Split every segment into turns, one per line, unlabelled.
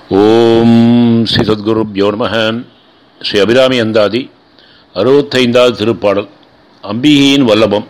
ஓம் ஸ்ரீ சத்குருப்யோ நம ஸ்ரீ அபிராமி அந்தாதி அறுபத்தைந்தாவது திருப்பாடல் அம்பிகையின் வல்லபம்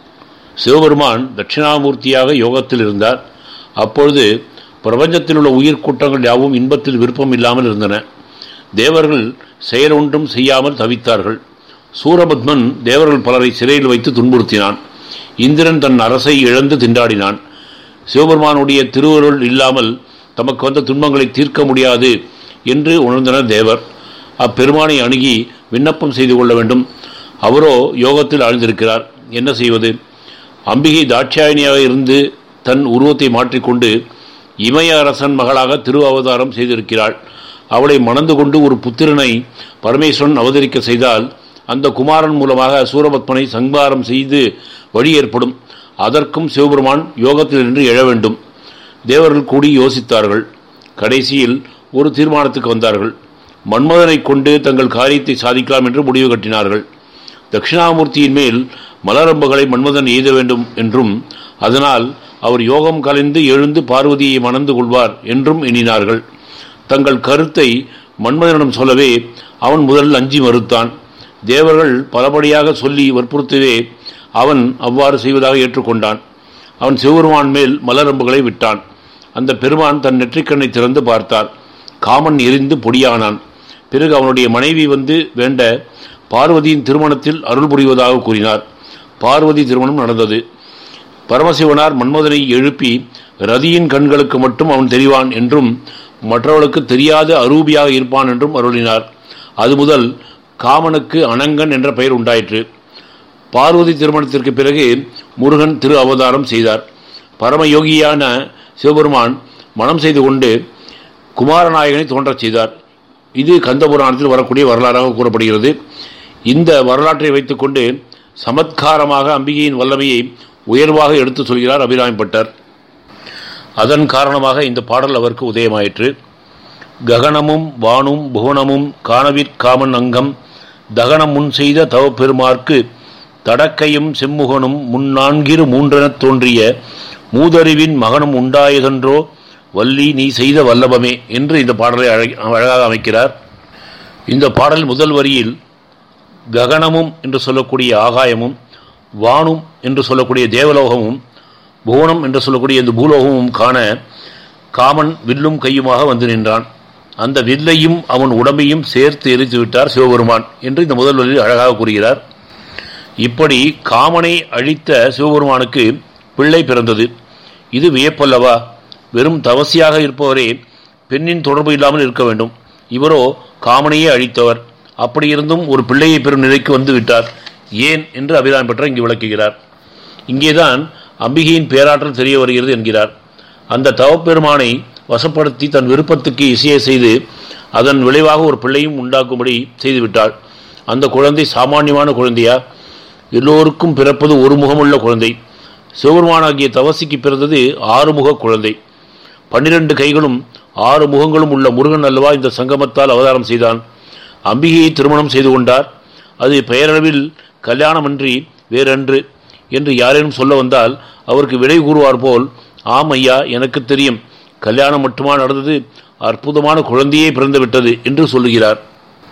சிவபெருமான் தட்சிணாமூர்த்தியாக யோகத்தில் இருந்தார் அப்பொழுது பிரபஞ்சத்தில் உள்ள உயிர்க்கூட்டங்கள் யாவும் இன்பத்தில் விருப்பம் இல்லாமல் இருந்தன தேவர்கள் செயலொன்றும் செய்யாமல் தவித்தார்கள் சூரபத்மன் தேவர்கள் பலரை சிறையில் வைத்து துன்புறுத்தினான் இந்திரன் தன் அரசை இழந்து திண்டாடினான் சிவபெருமானுடைய திருவருள் இல்லாமல் தமக்கு வந்த துன்பங்களை தீர்க்க முடியாது என்று உணர்ந்தனர் தேவர் அப்பெருமானை அணுகி விண்ணப்பம் செய்து கொள்ள வேண்டும் அவரோ யோகத்தில் ஆழ்ந்திருக்கிறார் என்ன செய்வது அம்பிகை தாட்சாயணியாக இருந்து தன் உருவத்தை மாற்றிக்கொண்டு இமய அரசன் மகளாக திரு அவதாரம் செய்திருக்கிறாள் அவளை மணந்து கொண்டு ஒரு புத்திரனை பரமேஸ்வரன் அவதரிக்க செய்தால் அந்த குமாரன் மூலமாக சூரபத்மனை சங்காரம் செய்து வழி ஏற்படும் அதற்கும் சிவபெருமான் யோகத்தில் நின்று எழ வேண்டும் தேவர்கள் கூடி யோசித்தார்கள் கடைசியில் ஒரு தீர்மானத்துக்கு வந்தார்கள் மன்மதனை கொண்டு தங்கள் காரியத்தை சாதிக்கலாம் என்று முடிவு கட்டினார்கள் தட்சிணாமூர்த்தியின் மேல் மலரம்புகளை மன்மதன் எய்த வேண்டும் என்றும் அதனால் அவர் யோகம் கலைந்து எழுந்து பார்வதியை மணந்து கொள்வார் என்றும் எண்ணினார்கள் தங்கள் கருத்தை மன்மதனிடம் சொல்லவே அவன் முதலில் அஞ்சி மறுத்தான் தேவர்கள் பலபடியாக சொல்லி வற்புறுத்தவே அவன் அவ்வாறு செய்வதாக ஏற்றுக்கொண்டான் அவன் சிவபெருமான் மேல் மலரம்புகளை விட்டான் அந்த பெருமான் தன் நெற்றிக்கண்ணை திறந்து பார்த்தார் காமன் எரிந்து பொடியானான் பிறகு அவனுடைய மனைவி வந்து வேண்ட பார்வதியின் திருமணத்தில் அருள் புரிவதாக கூறினார் பார்வதி திருமணம் நடந்தது பரமசிவனார் மன்மதனை எழுப்பி ரதியின் கண்களுக்கு மட்டும் அவன் தெரிவான் என்றும் மற்றவர்களுக்கு தெரியாத அரூபியாக இருப்பான் என்றும் அருளினார் அது முதல் காமனுக்கு அனங்கன் என்ற பெயர் உண்டாயிற்று பார்வதி திருமணத்திற்கு பிறகு முருகன் திரு அவதாரம் செய்தார் பரமயோகியான சிவபெருமான் மனம் செய்து கொண்டு குமாரநாயகனை தோன்றச் செய்தார் இது கந்தபுராணத்தில் வரக்கூடிய வரலாறாக கூறப்படுகிறது இந்த வரலாற்றை வைத்துக்கொண்டு சமத்காரமாக அம்பிகையின் வல்லமையை உயர்வாக எடுத்து சொல்கிறார் அபிராமிப்பட்டர் அதன் காரணமாக இந்த பாடல் அவருக்கு உதயமாயிற்று ககனமும் வானும் புவனமும் காணவிற்காமன் அங்கம் தகனம் முன் செய்த தவப்பெருமார்க்கு தடக்கையும் செம்முகனும் முன்னான்கிரு மூன்றெனத் தோன்றிய மூதறிவின் மகனும் உண்டாயதென்றோ வள்ளி நீ செய்த வல்லபமே என்று இந்த பாடலை அழகாக அமைக்கிறார் இந்த பாடல் முதல் வரியில் ககனமும் என்று சொல்லக்கூடிய ஆகாயமும் வானும் என்று சொல்லக்கூடிய தேவலோகமும் புவனம் என்று சொல்லக்கூடிய இந்த பூலோகமும் காண காமன் வில்லும் கையுமாக வந்து நின்றான் அந்த வில்லையும் அவன் உடம்பையும் சேர்த்து எரித்து விட்டார் சிவபெருமான் என்று இந்த முதல் வரியில் அழகாக கூறுகிறார் இப்படி காமனை அழித்த சிவபெருமானுக்கு பிள்ளை பிறந்தது இது வியப்பல்லவா வெறும் தவசியாக இருப்பவரே பெண்ணின் தொடர்பு இல்லாமல் இருக்க வேண்டும் இவரோ காமனையே அழித்தவர் அப்படி இருந்தும் ஒரு பிள்ளையை பெறும் நிலைக்கு வந்து விட்டார் ஏன் என்று அபிராமி பற்ற இங்கு விளக்குகிறார் இங்கேதான் அம்பிகையின் பேராற்றல் தெரிய வருகிறது என்கிறார் அந்த தவப்பெருமானை வசப்படுத்தி தன் விருப்பத்துக்கு இசையை செய்து அதன் விளைவாக ஒரு பிள்ளையும் உண்டாக்கும்படி செய்துவிட்டாள் அந்த குழந்தை சாமானியமான குழந்தையா எல்லோருக்கும் பிறப்பது ஒரு முகமுள்ள குழந்தை சிவபெருமானாகிய தவசிக்கு பிறந்தது ஆறுமுக குழந்தை பன்னிரண்டு கைகளும் ஆறு முகங்களும் உள்ள முருகன் அல்லவா இந்த சங்கமத்தால் அவதாரம் செய்தான் அம்பிகையை திருமணம் செய்து கொண்டார் அது பெயரளவில் கல்யாணமன்றி வேறன்று என்று யாரேனும் சொல்ல வந்தால் அவருக்கு விடை கூறுவார் போல் ஆம் ஐயா எனக்கு தெரியும் கல்யாணம் மட்டுமா நடந்தது அற்புதமான குழந்தையே பிறந்து விட்டது என்று சொல்லுகிறார்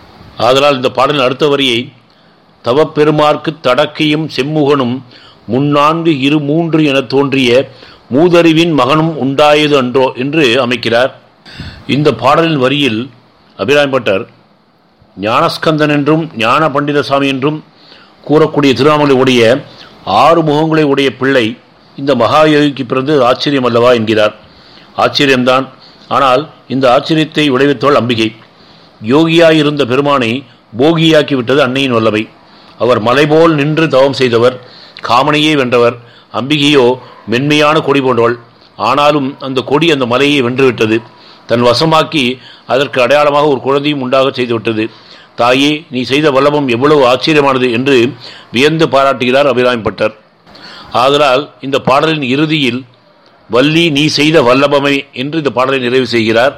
ஆதலால் இந்த பாடலின் அடுத்த வரியை தவப்பெருமார்க்கு தடக்கையும் செம்முகனும் முன்னான்கு இரு மூன்று என தோன்றிய மூதறிவின் மகனும் உண்டாயது அன்றோ என்று அமைக்கிறார் இந்த பாடலின் வரியில் அபிராம்பட்டர் ஞானஸ்கந்தன் என்றும் ஞான பண்டிதசாமி என்றும் கூறக்கூடிய திருவாமலை உடைய ஆறு முகங்களை உடைய பிள்ளை இந்த மகாயோகிக்கு பிறந்து ஆச்சரியம் அல்லவா என்கிறார் ஆச்சரியம்தான் ஆனால் இந்த ஆச்சரியத்தை விளைவித்தவள் அம்பிகை யோகியாயிருந்த பெருமானை போகியாக்கி விட்டது அன்னையின் வல்லவை அவர் மலைபோல் நின்று தவம் செய்தவர் காமனையே வென்றவர் அம்பிகையோ மென்மையான கொடி போன்றவள் ஆனாலும் அந்த கொடி அந்த மலையை வென்றுவிட்டது தன் வசமாக்கி அதற்கு அடையாளமாக ஒரு குழந்தையும் உண்டாக செய்துவிட்டது தாயே நீ செய்த வல்லபம் எவ்வளவு ஆச்சரியமானது என்று வியந்து பாராட்டுகிறார் அபிராமிப்பட்டர் ஆதலால் இந்த பாடலின் இறுதியில் வள்ளி நீ செய்த வல்லபமை என்று இந்த பாடலை நிறைவு செய்கிறார்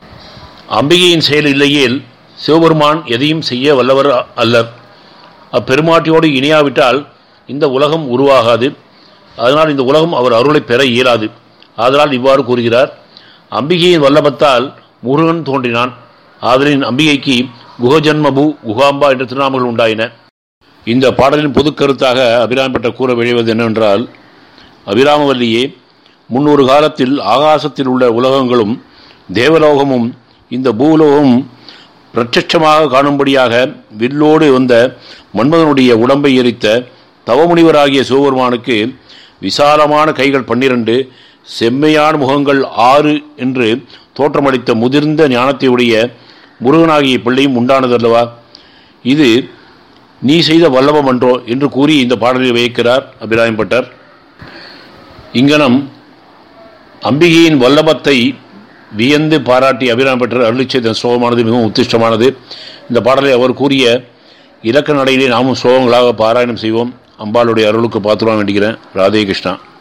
அம்பிகையின் செயல் இல்லையேல் சிவபெருமான் எதையும் செய்ய வல்லவர் அல்லர் அப்பெருமாட்டியோடு இணையாவிட்டால் இந்த உலகம் உருவாகாது அதனால் இந்த உலகம் அவர் அருளை பெற இயலாது ஆதலால் இவ்வாறு கூறுகிறார் அம்பிகையின் வல்லபத்தால் முருகன் தோன்றினான் ஆதலின் அம்பிகைக்கு குகஜன்மபு குகாம்பா என்ற திருநாமங்கள் உண்டாயின இந்த பாடலின் பொது கருத்தாக அபிராம்பட்ட கூற விழைவது என்னவென்றால் அபிராமவல்லியே முன்னொரு காலத்தில் ஆகாசத்தில் உள்ள உலகங்களும் தேவலோகமும் இந்த பூலோகமும் பிரத்யட்சமாக காணும்படியாக வில்லோடு வந்த மன்மதனுடைய உடம்பை எரித்த தவமுனிவராகிய சிவபெருமானுக்கு விசாலமான கைகள் பன்னிரண்டு செம்மையான முகங்கள் ஆறு என்று தோற்றமளித்த முதிர்ந்த ஞானத்தையுடைய முருகனாகிய பிள்ளையும் உண்டானதல்லவா இது நீ செய்த வல்லபம் அன்றோ என்று கூறி இந்த பாடலில் வைக்கிறார் அபிராயம்பட்டர் இங்கனம் அம்பிகையின் வல்லபத்தை வியந்து பாராட்டி அபிராம் பெற்ற அருளி செய்த ஸ்லோகமானது மிகவும் உத்திஷ்டமானது இந்த பாடலை அவர் கூறிய இலக்க நடையிலே நாமும் ஸ்லோகங்களாக பாராயணம் செய்வோம் அம்பாளுடைய அருளுக்கு பாத்துருவான் வேண்டிக்கிறேன் ராதே கிருஷ்ணா